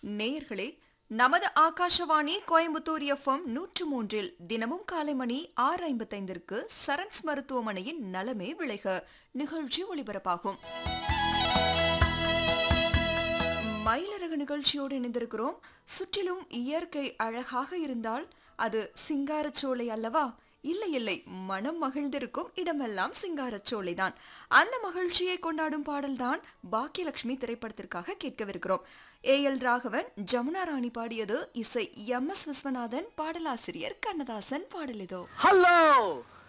நேயர்களே நமது ஆகாஷவாணி கோயம்புத்தூர் எஃப்எம் நூற்று மூன்றில் தினமும் காலை மணி ஆறு ஐம்பத்தைந்திற்கு சரண்ஸ் மருத்துவமனையின் நலமே விளைக நிகழ்ச்சி ஒளிபரப்பாகும் மயிலரகு நிகழ்ச்சியோடு இணைந்திருக்கிறோம் சுற்றிலும் இயற்கை அழகாக இருந்தால் அது சிங்காரச்சோலை அல்லவா இல்லை இல்லை மனம் மகிழ்ந்திருக்கும் இடமெல்லாம் சிங்காரச்சோலைதான் அந்த மகிழ்ச்சியை கொண்டாடும் பாடல்தான் பாக்கியலட்சுமி திரைப்படத்திற்காக கேட்கவிருக்கிறோம் ஏ எல் ராகவன் ஜமுனா ராணி பாடியது இசை எம் எஸ் விஸ்வநாதன் பாடலாசிரியர் கண்ணதாசன் பாடல் இதோ ஹலோ